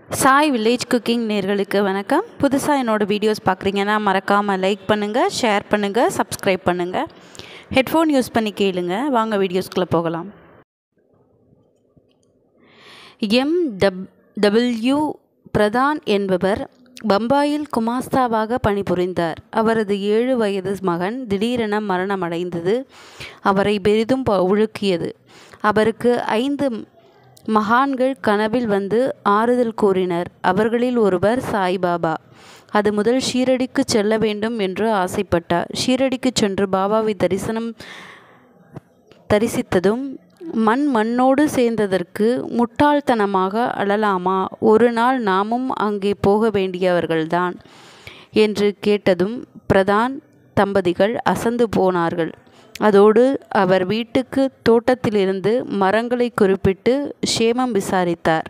Sai village cooking நேர்களுக்கு வணக்கம் புதுசாக என்னோடய வீடியோஸ் பார்க்குறீங்கன்னா மறக்காமல் லைக் பண்ணுங்கள் ஷேர் பண்ணுங்கள் சப்ஸ்கிரைப் பண்ணுங்கள் ஹெட்ஃபோன் யூஸ் பண்ணி கேளுங்க வாங்க வீடியோஸ்குள்ளே போகலாம் எம் டப் டபிள்யூ பிரதான் என்பவர் பம்பாயில் குமாஸ்தாவாக பணிபுரிந்தார் அவரது ஏழு வயது மகன் திடீரென மரணமடைந்தது அவரை பெரிதும் ப- உலுக்கியது அவருக்கு ஐந்து மகான்கள் கனவில் வந்து ஆறுதல் கூறினர் அவர்களில் ஒருவர் சாய்பாபா அது முதல் ஷீரடிக்கு செல்ல வேண்டும் என்று ஆசைப்பட்டார் ஷீரடிக்கு சென்று பாபாவை தரிசனம் தரிசித்ததும் மண் மண்ணோடு சேர்ந்ததற்கு முட்டாள்தனமாக அழலாமா ஒரு நாள் நாமும் அங்கே போக வேண்டியவர்கள்தான் என்று கேட்டதும் பிரதான் தம்பதிகள் அசந்து போனார்கள் அதோடு அவர் வீட்டுக்கு தோட்டத்திலிருந்து மரங்களை குறிப்பிட்டு சேமம் விசாரித்தார்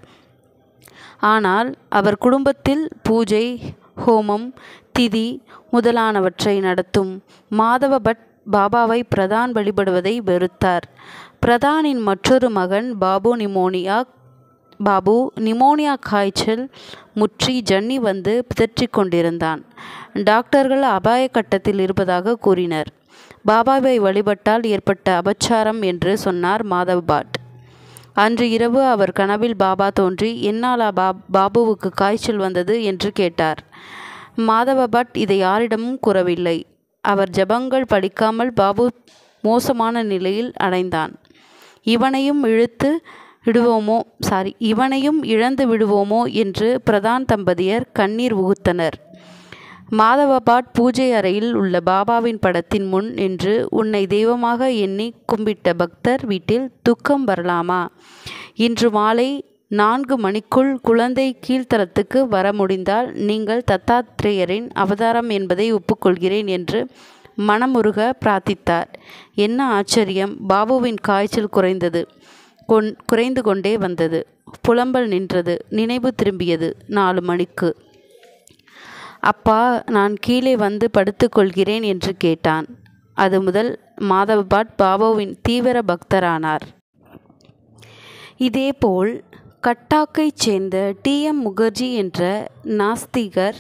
ஆனால் அவர் குடும்பத்தில் பூஜை ஹோமம் திதி முதலானவற்றை நடத்தும் மாதவ பட் பாபாவை பிரதான் வழிபடுவதை வெறுத்தார் பிரதானின் மற்றொரு மகன் பாபு நிமோனியா பாபு நிமோனியா காய்ச்சல் முற்றி ஜன்னி வந்து பிதற்றிக் கொண்டிருந்தான் டாக்டர்கள் அபாய கட்டத்தில் இருப்பதாக கூறினர் பாபாவை வழிபட்டால் ஏற்பட்ட அபச்சாரம் என்று சொன்னார் மாதவ் பாட் அன்று இரவு அவர் கனவில் பாபா தோன்றி என்னாலா பா பாபுவுக்கு காய்ச்சல் வந்தது என்று கேட்டார் மாதவ பட் இதை யாரிடமும் கூறவில்லை அவர் ஜபங்கள் படிக்காமல் பாபு மோசமான நிலையில் அடைந்தான் இவனையும் இழுத்து விடுவோமோ சாரி இவனையும் இழந்து விடுவோமோ என்று பிரதான் தம்பதியர் கண்ணீர் உகுத்தனர் மாதவபாட் பூஜை அறையில் உள்ள பாபாவின் படத்தின் முன் நின்று உன்னை தெய்வமாக எண்ணி கும்பிட்ட பக்தர் வீட்டில் துக்கம் வரலாமா இன்று மாலை நான்கு மணிக்குள் குழந்தை கீழ்த்தளத்துக்கு வர முடிந்தால் நீங்கள் தத்தாத்ரேயரின் அவதாரம் என்பதை ஒப்புக்கொள்கிறேன் என்று மனமுருக பிரார்த்தித்தார் என்ன ஆச்சரியம் பாபுவின் காய்ச்சல் குறைந்தது கொன் குறைந்து கொண்டே வந்தது புலம்பல் நின்றது நினைவு திரும்பியது நாலு மணிக்கு அப்பா நான் கீழே வந்து படுத்துக்கொள்கிறேன் என்று கேட்டான் அது முதல் மாதவபாட் பாபுவின் தீவிர பக்தரானார் இதேபோல் கட்டாக்கைச் சேர்ந்த டி எம் முகர்ஜி என்ற நாஸ்திகர்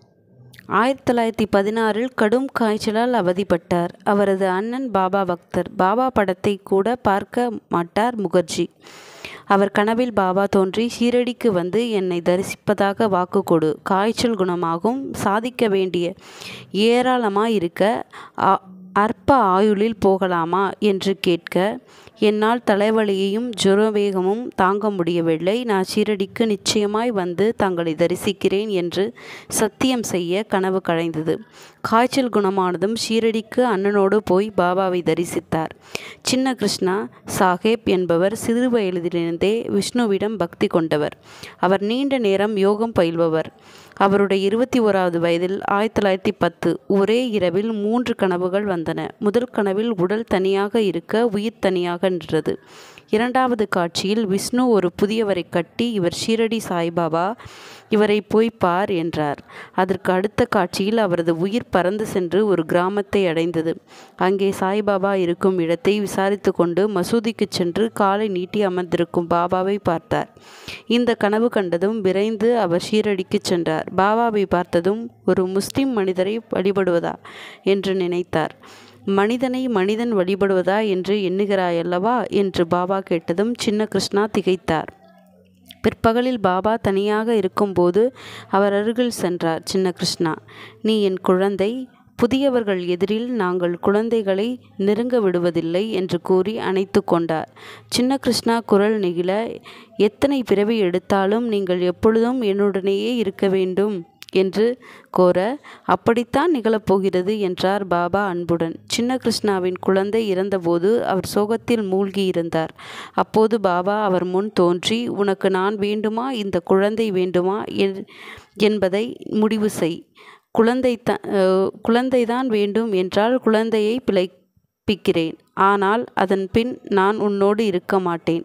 ஆயிரத்தி தொள்ளாயிரத்தி பதினாறில் கடும் காய்ச்சலால் அவதிப்பட்டார் அவரது அண்ணன் பாபா பக்தர் பாபா படத்தை கூட பார்க்க மாட்டார் முகர்ஜி அவர் கனவில் பாபா தோன்றி ஷீரடிக்கு வந்து என்னை தரிசிப்பதாக வாக்கு கொடு காய்ச்சல் குணமாகும் சாதிக்க வேண்டிய ஏராளமாயிருக்க ஆ- அற்ப ஆயுளில் போகலாமா என்று கேட்க என்னால் தலைவலியையும் ஜுரவேகமும் தாங்க முடியவில்லை நான் ஷீரடிக்கு நிச்சயமாய் வந்து தங்களை தரிசிக்கிறேன் என்று சத்தியம் செய்ய கனவு களைந்தது காய்ச்சல் குணமானதும் ஷீரடிக்கு அண்ணனோடு போய் பாபாவை தரிசித்தார் சின்ன கிருஷ்ணா சாஹேப் என்பவர் சிறு வயதிலிருந்தே விஷ்ணுவிடம் பக்தி கொண்டவர் அவர் நீண்ட நேரம் யோகம் பயில்பவர் அவருடைய இருபத்தி ஓராவது வயதில் ஆயிரத்தி தொள்ளாயிரத்தி பத்து ஒரே இரவில் மூன்று கனவுகள் வந்தன முதல் கனவில் உடல் தனியாக இருக்க உயிர் தனியாக நின்றது இரண்டாவது காட்சியில் விஷ்ணு ஒரு புதியவரை கட்டி இவர் ஷீரடி சாய்பாபா இவரை போய் பார் என்றார் அதற்கு அடுத்த காட்சியில் அவரது உயிர் பறந்து சென்று ஒரு கிராமத்தை அடைந்தது அங்கே சாய்பாபா இருக்கும் இடத்தை விசாரித்து கொண்டு மசூதிக்கு சென்று காலை நீட்டி அமர்ந்திருக்கும் பாபாவை பார்த்தார் இந்த கனவு கண்டதும் விரைந்து அவர் ஷீரடிக்கு சென்றார் பாபாவை பார்த்ததும் ஒரு முஸ்லிம் மனிதரை வழிபடுவதா என்று நினைத்தார் மனிதனை மனிதன் வழிபடுவதா என்று எண்ணுகிறாயல்லவா என்று பாபா கேட்டதும் சின்ன கிருஷ்ணா திகைத்தார் பிற்பகலில் பாபா தனியாக இருக்கும்போது அவர் அருகில் சென்றார் சின்ன கிருஷ்ணா நீ என் குழந்தை புதியவர்கள் எதிரில் நாங்கள் குழந்தைகளை நெருங்க விடுவதில்லை என்று கூறி அணைத்து கொண்டார் சின்ன கிருஷ்ணா குரல் நெகிழ எத்தனை பிறவி எடுத்தாலும் நீங்கள் எப்பொழுதும் என்னுடனேயே இருக்க வேண்டும் என்று கோர அப்படித்தான் நிகழப்போகிறது என்றார் பாபா அன்புடன் சின்ன கிருஷ்ணாவின் குழந்தை இறந்தபோது அவர் சோகத்தில் மூழ்கி இருந்தார் அப்போது பாபா அவர் முன் தோன்றி உனக்கு நான் வேண்டுமா இந்த குழந்தை வேண்டுமா என்- என்பதை முடிவு செய் குழந்தை த குழந்தைதான் வேண்டும் என்றால் குழந்தையை பிழைப்பிக்கிறேன் ஆனால் அதன் பின் நான் உன்னோடு இருக்க மாட்டேன்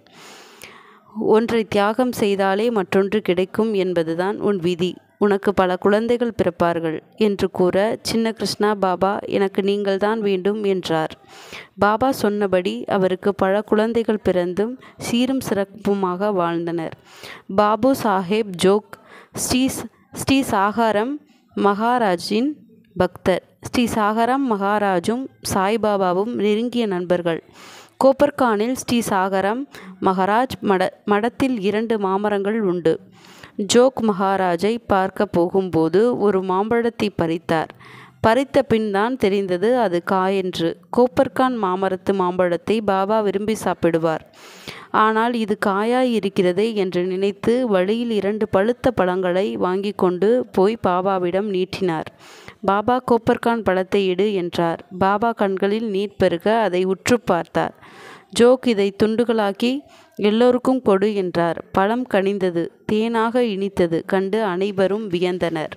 ஒன்றை தியாகம் செய்தாலே மற்றொன்று கிடைக்கும் என்பதுதான் உன் விதி உனக்கு பல குழந்தைகள் பிறப்பார்கள் என்று கூற சின்ன கிருஷ்ணா பாபா எனக்கு நீங்கள்தான் வேண்டும் என்றார் பாபா சொன்னபடி அவருக்கு பல குழந்தைகள் பிறந்தும் சீரும் சிறப்புமாக வாழ்ந்தனர் பாபு சாஹேப் ஜோக் ஸ்ரீ ஸ்ரீ சாகாரம் மகாராஜின் பக்தர் ஸ்ரீ சாகாரம் மகாராஜும் சாய்பாபாவும் நெருங்கிய நண்பர்கள் கோப்பர்கானில் ஸ்ரீ சாகரம் மகாராஜ் மட மடத்தில் இரண்டு மாமரங்கள் உண்டு ஜோக் மகாராஜை பார்க்க போகும்போது ஒரு மாம்பழத்தை பறித்தார் பறித்த பின் தான் தெரிந்தது அது காயென்று கோப்பர்கான் மாமரத்து மாம்பழத்தை பாபா விரும்பி சாப்பிடுவார் ஆனால் இது காயாய் இருக்கிறதே என்று நினைத்து வழியில் இரண்டு பழுத்த பழங்களை வாங்கி கொண்டு போய் பாபாவிடம் நீட்டினார் பாபா கோப்பர்கான் பழத்தை இடு என்றார் பாபா கண்களில் நீர் பெருக அதை உற்று பார்த்தார் ஜோக் இதை துண்டுகளாக்கி எல்லோருக்கும் கொடு என்றார் பழம் கனிந்தது தேனாக இனித்தது கண்டு அனைவரும் வியந்தனர்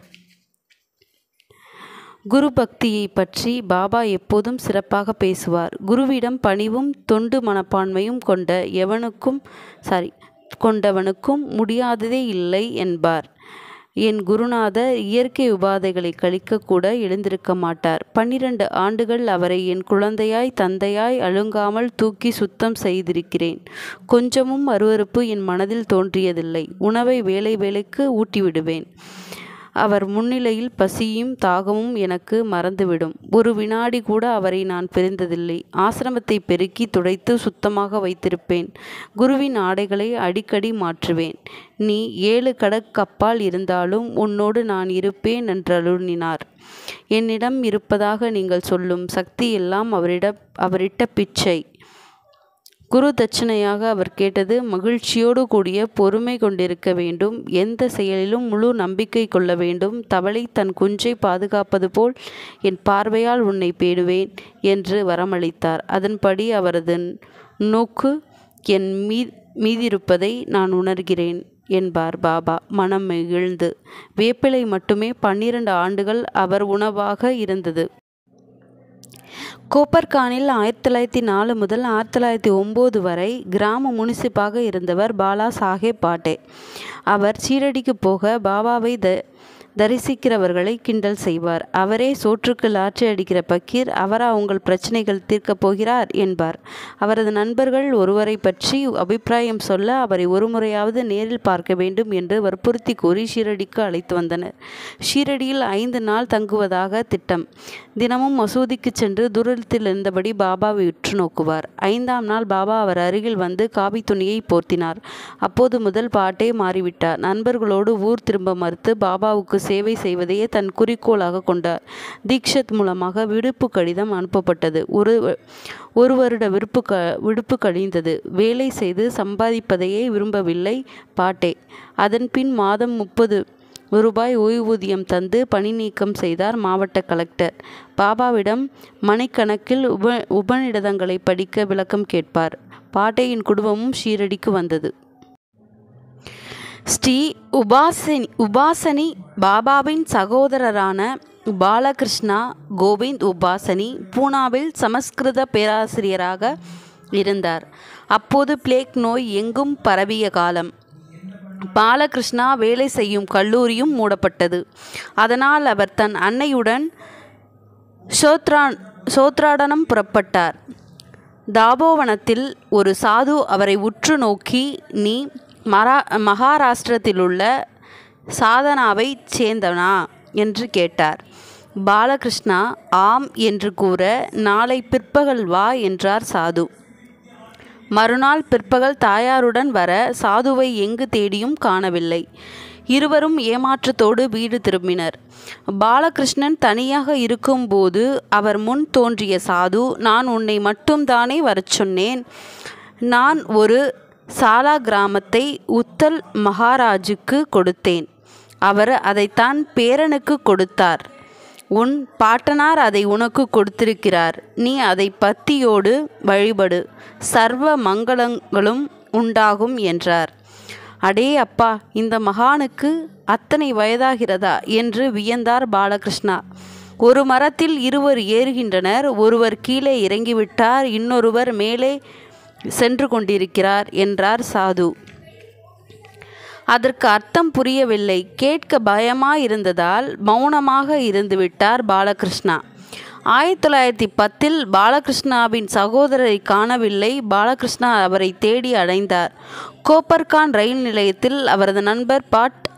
குரு பக்தியை பற்றி பாபா எப்போதும் சிறப்பாக பேசுவார் குருவிடம் பணிவும் தொண்டு மனப்பான்மையும் கொண்ட எவனுக்கும் சாரி கொண்டவனுக்கும் முடியாததே இல்லை என்பார் என் குருநாதர் இயற்கை உபாதைகளை கழிக்கக்கூட எழுந்திருக்க மாட்டார் பன்னிரண்டு ஆண்டுகள் அவரை என் குழந்தையாய் தந்தையாய் அழுங்காமல் தூக்கி சுத்தம் செய்திருக்கிறேன் கொஞ்சமும் அருவறுப்பு என் மனதில் தோன்றியதில்லை உணவை வேலை வேலைக்கு ஊட்டிவிடுவேன் அவர் முன்னிலையில் பசியும் தாகமும் எனக்கு மறந்துவிடும் ஒரு வினாடி கூட அவரை நான் பிரிந்ததில்லை ஆசிரமத்தை பெருக்கி துடைத்து சுத்தமாக வைத்திருப்பேன் குருவின் ஆடைகளை அடிக்கடி மாற்றுவேன் நீ ஏழு கடற்கப்பால் இருந்தாலும் உன்னோடு நான் இருப்பேன் என்றருளினார் என்னிடம் இருப்பதாக நீங்கள் சொல்லும் சக்தி எல்லாம் அவரிட அவரிட்ட பிச்சை குரு தட்சணையாக அவர் கேட்டது மகிழ்ச்சியோடு கூடிய பொறுமை கொண்டிருக்க வேண்டும் எந்த செயலிலும் முழு நம்பிக்கை கொள்ள வேண்டும் தவளை தன் குஞ்சை பாதுகாப்பது போல் என் பார்வையால் உன்னை பேடுவேன் என்று வரமளித்தார் அதன்படி அவரது நோக்கு என் மீ மீதிருப்பதை நான் உணர்கிறேன் என்பார் பாபா மனம் மகிழ்ந்து வேப்பிலை மட்டுமே பன்னிரண்டு ஆண்டுகள் அவர் உணவாக இருந்தது கோப்பர்கானில் ஆயிரத்தி தொள்ளாயிரத்தி நாலு முதல் ஆயிரத்தி தொள்ளாயிரத்தி ஒம்பது வரை கிராம முனிசிப்பாக இருந்தவர் பாலா சாஹேப் பாட்டே அவர் சீரடிக்கு போக பாபாவை த தரிசிக்கிறவர்களை கிண்டல் செய்வார் அவரே சோற்றுக்கு லாற்றி அடிக்கிற பக்கீர் அவரா உங்கள் பிரச்சனைகள் தீர்க்கப் போகிறார் என்பார் அவரது நண்பர்கள் ஒருவரை பற்றி அபிப்பிராயம் சொல்ல அவரை ஒருமுறையாவது நேரில் பார்க்க வேண்டும் என்று வற்புறுத்தி கூறி ஷீரடிக்கு அழைத்து வந்தனர் ஷீரடியில் ஐந்து நாள் தங்குவதாக திட்டம் தினமும் மசூதிக்கு சென்று தூரத்தில் இருந்தபடி பாபாவை உற்று நோக்குவார் ஐந்தாம் நாள் பாபா அவர் அருகில் வந்து காவி துணியை போர்த்தினார் அப்போது முதல் பாட்டே மாறிவிட்டார் நண்பர்களோடு ஊர் திரும்ப மறுத்து பாபாவுக்கு சேவை செய்வதையே தன் குறிக்கோளாக கொண்டார் தீக்ஷத் மூலமாக விடுப்பு கடிதம் அனுப்பப்பட்டது ஒரு ஒரு வருட விருப்பு க விடுப்பு கழிந்தது வேலை செய்து சம்பாதிப்பதையே விரும்பவில்லை பாட்டே அதன்பின் மாதம் முப்பது ரூபாய் ஓய்வூதியம் தந்து பணி நீக்கம் செய்தார் மாவட்ட கலெக்டர் பாபாவிடம் மணிக்கணக்கில் உப உபநிடதங்களை படிக்க விளக்கம் கேட்பார் பாட்டையின் குடும்பமும் ஷீரடிக்கு வந்தது ஸ்ரீ உபாசனி உபாசனி பாபாவின் சகோதரரான பாலகிருஷ்ணா கோவிந்த் உபாசனி பூனாவில் சமஸ்கிருத பேராசிரியராக இருந்தார் அப்போது பிளேக் நோய் எங்கும் பரவிய காலம் பாலகிருஷ்ணா வேலை செய்யும் கல்லூரியும் மூடப்பட்டது அதனால் அவர் தன் அன்னையுடன் சோத்ரா சோத்ராடனம் புறப்பட்டார் தாபோவனத்தில் ஒரு சாது அவரை உற்று நோக்கி நீ மரா மகாராஷ்டிரத்திலுள்ள சாதனாவை சேர்ந்தவனா என்று கேட்டார் பாலகிருஷ்ணா ஆம் என்று கூற நாளை பிற்பகல் வா என்றார் சாது மறுநாள் பிற்பகல் தாயாருடன் வர சாதுவை எங்கு தேடியும் காணவில்லை இருவரும் ஏமாற்றத்தோடு வீடு திரும்பினர் பாலகிருஷ்ணன் தனியாக இருக்கும்போது அவர் முன் தோன்றிய சாது நான் உன்னை மட்டும்தானே வரச் சொன்னேன் நான் ஒரு சாலா கிராமத்தை உத்தல் மகாராஜுக்கு கொடுத்தேன் அவர் அதைத்தான் பேரனுக்கு கொடுத்தார் உன் பாட்டனார் அதை உனக்கு கொடுத்திருக்கிறார் நீ அதை பத்தியோடு வழிபடு சர்வ மங்களங்களும் உண்டாகும் என்றார் அடே அப்பா இந்த மகானுக்கு அத்தனை வயதாகிறதா என்று வியந்தார் பாலகிருஷ்ணா ஒரு மரத்தில் இருவர் ஏறுகின்றனர் ஒருவர் கீழே இறங்கிவிட்டார் இன்னொருவர் மேலே சென்று கொண்டிருக்கிறார் என்றார் சாது அதற்கு அர்த்தம் புரியவில்லை கேட்க பயமாயிருந்ததால் மௌனமாக இருந்துவிட்டார் பாலகிருஷ்ணா ஆயிரத்தி தொள்ளாயிரத்தி பத்தில் பாலகிருஷ்ணாவின் சகோதரரை காணவில்லை பாலகிருஷ்ணா அவரை தேடி அடைந்தார் கோப்பர்கான் ரயில் நிலையத்தில் அவரது நண்பர் பாட்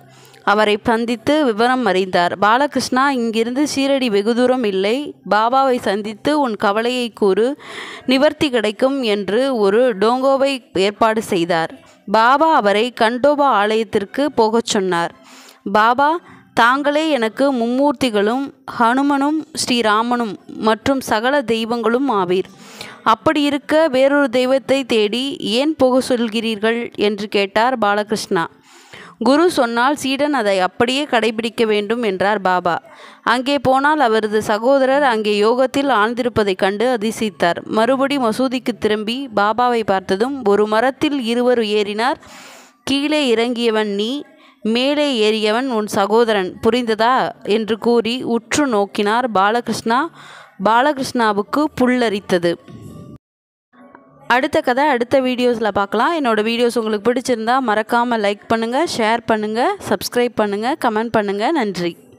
அவரை சந்தித்து விவரம் அறிந்தார் பாலகிருஷ்ணா இங்கிருந்து சீரடி வெகு தூரம் இல்லை பாபாவை சந்தித்து உன் கவலையை கூறு நிவர்த்தி கிடைக்கும் என்று ஒரு டோங்கோவை ஏற்பாடு செய்தார் பாபா அவரை கண்டோபா ஆலயத்திற்கு போகச் சொன்னார் பாபா தாங்களே எனக்கு மும்மூர்த்திகளும் ஹனுமனும் ஸ்ரீராமனும் மற்றும் சகல தெய்வங்களும் ஆவீர் அப்படி இருக்க வேறொரு தெய்வத்தை தேடி ஏன் போக சொல்கிறீர்கள் என்று கேட்டார் பாலகிருஷ்ணா குரு சொன்னால் சீடன் அதை அப்படியே கடைபிடிக்க வேண்டும் என்றார் பாபா அங்கே போனால் அவரது சகோதரர் அங்கே யோகத்தில் ஆழ்ந்திருப்பதைக் கண்டு அதிசயித்தார் மறுபடி மசூதிக்கு திரும்பி பாபாவை பார்த்ததும் ஒரு மரத்தில் இருவர் ஏறினார் கீழே இறங்கியவன் நீ மேலே ஏறியவன் உன் சகோதரன் புரிந்ததா என்று கூறி உற்று நோக்கினார் பாலகிருஷ்ணா பாலகிருஷ்ணாவுக்கு புல்லரித்தது அடுத்த கதை அடுத்த வீடியோஸில் பார்க்கலாம் என்னோடய வீடியோஸ் உங்களுக்கு பிடிச்சிருந்தா மறக்காமல் லைக் பண்ணுங்கள் ஷேர் பண்ணுங்கள் சப்ஸ்கிரைப் பண்ணுங்கள் கமெண்ட் பண்ணுங்கள் நன்றி